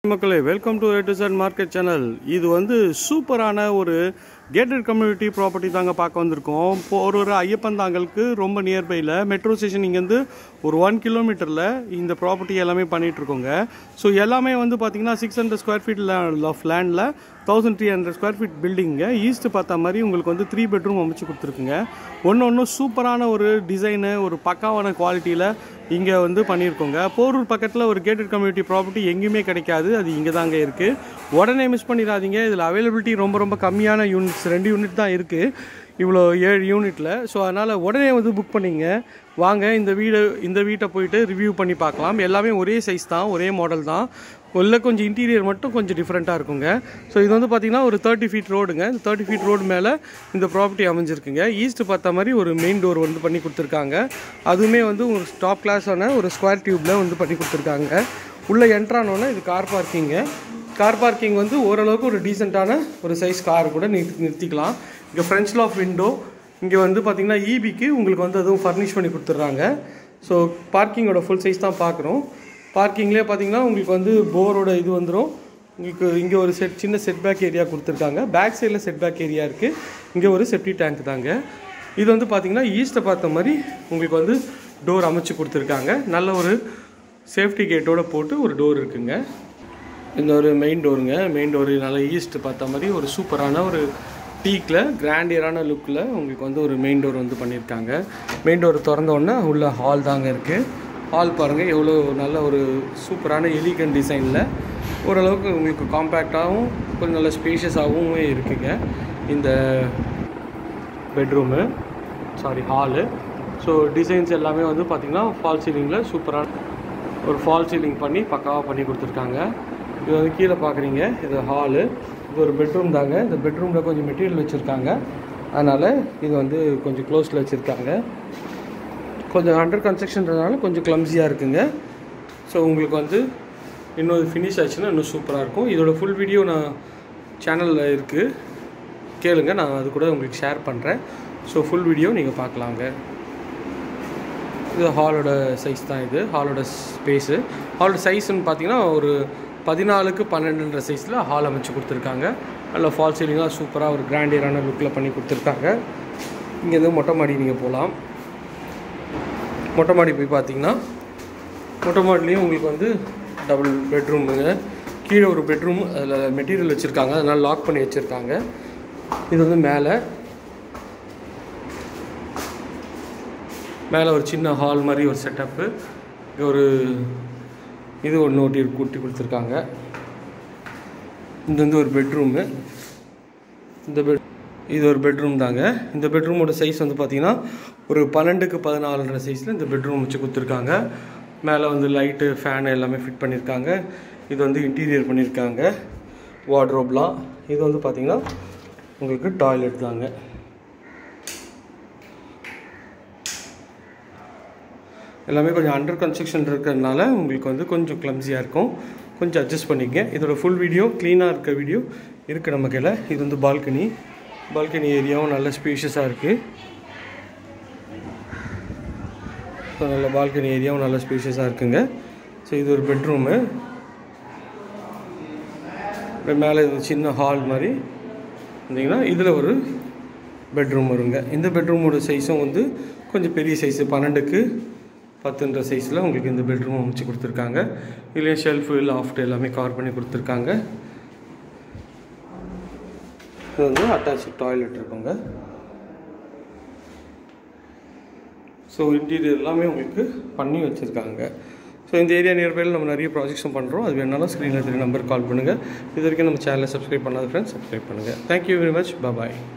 மக்களே welcome to to sun market channel இது வந்து சூப்பரான ஒரு கேட்டட் கம்யூனிட்டி ப்ராப்பர்ட்டி தாங்க பார்க்க வந்திருக்கோம் இப்போ ஒரு ஒரு ஐயப்பன் தாங்கலுக்கு ரொம்ப நியர்பையில் மெட்ரோ ஸ்டேஷன் இங்கேருந்து ஒரு ஒன் கிலோமீட்டரில் இந்த ப்ராப்பர்ட்டி எல்லாமே பண்ணிட்டு இருக்கோங்க ஸோ எல்லாமே வந்து பார்த்தீங்கன்னா six hundred square feet of லேண்டில் thousand three hundred square feet பில்டிங்க ஈஸ்ட் பார்த்த மாதிரி உங்களுக்கு வந்து த்ரீ பெட்ரூம் அமைச்சு கொடுத்துருக்குங்க ஒன்று ஒன்று சூப்பரான ஒரு டிசைனு ஒரு பக்காவான குவாலிட்டியில் இங்கே வந்து பண்ணியிருக்கோங்க போரூர் பக்கத்தில் ஒரு கேட்டட் கம்யூனிட்டி ப்ராப்பர்ட்டி எங்கேயுமே கிடைக்காது அது இங்கே தாங்க இருக்குது உடனே மிஸ் பண்ணிடாதீங்க இதில் அவைலபிலிட்டி ரொம்ப ரொம்ப கம்மியான யூனிட்ஸ் ரெண்டு யூனிட் தான் இருக்குது இவ்வளோ ஏழு யூனிட்டில் ஸோ அதனால் உடனே வந்து புக் பண்ணிங்க வாங்க இந்த வீடு இந்த வீட்டை போயிட்டு ரிவ்யூ பண்ணி பார்க்கலாம் எல்லாமே ஒரே சைஸ் தான் ஒரே மாடல் தான் உள்ள கொஞ்சம் இன்டீரியர் மட்டும் கொஞ்சம் டிஃப்ரெண்ட்டாக இருக்குங்க ஸோ இது வந்து பார்த்திங்கன்னா ஒரு தேர்ட்டி ஃபீட் ரோடுங்க இந்த தேர்ட்டி ஃபீட் ரோடு மேலே இந்த ப்ராப்பர்ட்டி அமைஞ்சிருக்குங்க ஈஸ்ட் பார்த்த மாதிரி ஒரு மெயின் டோர் வந்து பண்ணி கொடுத்துருக்காங்க அதுவுமே வந்து ஒரு டாப் கிளாஸான ஒரு ஸ்கொயர் டியூப்பில் வந்து பண்ணி கொடுத்துருக்காங்க உள்ளே என்ட்ரானோன்னே இது கார் பார்க்கிங்க கார் பார்க்கிங் வந்து ஓரளவுக்கு ஒரு டீசெண்டான ஒரு சைஸ் கார் கூட நிறுத்தி நிறுத்திக்கலாம் இங்கே ஃப்ரெஞ்ச் ஆஃப் விண்டோ இங்கே வந்து பார்த்திங்கன்னா ஈபிக்கு உங்களுக்கு வந்து அதுவும் ஃபர்னிஷ் பண்ணி கொடுத்துட்றாங்க ஸோ பார்க்கிங்கோட ஃபுல் சைஸ் தான் பார்க்குறோம் பார்க்கிங்லேயே பார்த்தீங்கன்னா உங்களுக்கு வந்து போரோட இது வந்துடும் உங்களுக்கு இங்கே ஒரு செட் சின்ன செட் பேக் ஏரியா கொடுத்துருக்காங்க பேக் சைடில் செட் பேக் ஏரியா இருக்குது இங்கே ஒரு செப்டி டேங்க் தாங்க இது வந்து பார்த்தீங்கன்னா ஈஸ்ட்டை பார்த்த மாதிரி உங்களுக்கு வந்து டோர் அமைச்சு கொடுத்துருக்காங்க நல்ல ஒரு சேஃப்டி கேட்டோட போட்டு ஒரு டோர் இருக்குங்க இந்த ஒரு மெயின் டோருங்க மெயின் டோர் நல்லா ஈஸ்ட் பார்த்த மாதிரி ஒரு சூப்பரான ஒரு டீக்கில் கிராண்டியரான லுக்கில் உங்களுக்கு வந்து ஒரு மெயின் டோர் வந்து பண்ணியிருக்காங்க மெயின் டோர் திறந்த உடனே உள்ள ஹால் தாங்க இருக்குது ஹால் பாருங்கள் எவ்வளோ நல்ல ஒரு சூப்பரான எலிகன் டிசைனில் ஓரளவுக்கு உங்களுக்கு காம்பேக்டாகவும் கொஞ்சம் நல்ல ஸ்பேஷியஸாகவும் இருக்குங்க இந்த bedroom sorry hall so designs எல்லாமே வந்து பார்த்திங்கன்னா ஃபால் சீலிங்கில் சூப்பரான ஒரு ஃபால் சீலிங் பண்ணி பக்காவாக பண்ணி கொடுத்துருக்காங்க இது வந்து கீழே பார்க்குறீங்க இது ஹாலு இது ஒரு பெட்ரூம் தாங்க இந்த பெட்ரூமில் கொஞ்சம் மெட்டீரியல் வச்சுருக்காங்க அதனால் இது வந்து கொஞ்சம் க்ளோஸில் வச்சுருக்காங்க கொஞ்சம் அண்டர் கன்ஸ்ட்ரக்ஷன்றதுனால கொஞ்சம் கிளம்ஸியாக இருக்குங்க ஸோ உங்களுக்கு வந்து இன்னும் ஃபினிஷ் ஆச்சுன்னா இன்னும் சூப்பராக இருக்கும் இதோட ஃபுல் வீடியோ நான் சேனலில் இருக்குது கேளுங்க நான் அது கூட உங்களுக்கு ஷேர் பண்ணுறேன் ஸோ ஃபுல் வீடியோ நீங்கள் பார்க்கலாங்க இது ஹாலோட சைஸ் தான் இது ஹாலோட ஸ்பேஸு ஹாலோட சைஸ்ன்னு பார்த்தீங்கன்னா ஒரு பதினாலுக்கு பன்னெண்டுன்ற சைஸில் ஹால் அமைச்சு கொடுத்துருக்காங்க நல்ல ஃபால் சீலிங்காக சூப்பராக ஒரு கிராண்டியரான லுக்கில் பண்ணி கொடுத்துருக்காங்க இங்கேருந்து மொட்டை மாடி நீங்கள் போகலாம் மொட்டை மாடி போய் பார்த்தீங்கன்னா மொட்டை மாடிலையும் உங்களுக்கு வந்து டபுள் பெட்ரூமுங்க கீழே ஒரு பெட்ரூம் அதில் மெட்டீரியல் வச்சுருக்காங்க அதனால் லாக் பண்ணி வச்சுருக்காங்க இது வந்து மேலே மேலே ஒரு சின்ன ஹால் மாதிரி ஒரு செட்டப்பு இங்கே ஒரு இது ஒன்று ஒட்டி கூட்டி கொடுத்துருக்காங்க இது வந்து ஒரு பெட்ரூமு இந்த பெட் இது ஒரு பெட்ரூம் தாங்க இந்த பெட்ரூமோட சைஸ் வந்து பார்த்திங்கன்னா ஒரு பன்னெண்டுக்கு பதினாலுன்ற சைஸில் இந்த பெட்ரூம் வச்சு கொடுத்துருக்காங்க மேலே வந்து லைட்டு ஃபேன் எல்லாமே ஃபிட் பண்ணியிருக்காங்க இது வந்து இன்டீரியர் பண்ணியிருக்காங்க வார்ட்ரோப்லாம் இது வந்து பார்த்திங்கன்னா உங்களுக்கு டாய்லெட் தாங்க எல்லாமே கொஞ்சம் அண்டர் கன்ஸ்ட்ரக்ஷன் இருக்கிறதுனால உங்களுக்கு வந்து கொஞ்சம் கிளம்ஸியாக இருக்கும் கொஞ்சம் அட்ஜஸ்ட் பண்ணிக்கங்க இதோட ஃபுல் வீடியோ க்ளீனாக இருக்க வீடியோ இருக்குது நம்ம கையில் இது வந்து பால்கனி பால்கனி ஏரியாவும் நல்ல ஸ்பேஷியஸாக இருக்குது ஸோ நல்ல பால்கனி ஏரியாவும் நல்ல ஸ்பேஷியஸாக இருக்குங்க ஸோ இது ஒரு பெட்ரூமு மேலே இது சின்ன ஹால் மாதிரி இருந்தீங்கன்னா இதில் ஒரு பெட்ரூம் வருங்க இந்த பெட்ரூமோட சைஸும் வந்து கொஞ்சம் பெரிய சைஸு பன்னெண்டுக்கு பத்துன்ற சைஸில் உங்களுக்கு இந்த பெட்ரூம் அமைச்சு கொடுத்துருக்காங்க இதுலேயும் ஷெல்ஃபு லாஃப்ட் எல்லாமே கவர் பண்ணி கொடுத்துருக்காங்க இது வந்து அட்டாச் டாய்லெட் இருக்குங்க ஸோ இன்டீரியர் எல்லாமே உங்களுக்கு பண்ணி வச்சுருக்காங்க ஸோ இந்த ஏரியா நியர்பையில் நம்ம நிறைய ப்ராஜெக்ட்ஸும் பண்ணுறோம் அது வேணாலும் ஸ்க்ரீனில் தெரிய நம்பர் கால் பண்ணுங்கள் இது வரைக்கும் நம்ம சேனலை சப்ஸ்கிரைப் பண்ணாத ஃப்ரெண்ட்ஸ் சப்ஸ்கிரைப் பண்ணுங்கள் தேங்க்யூ வெரி மச் பாய்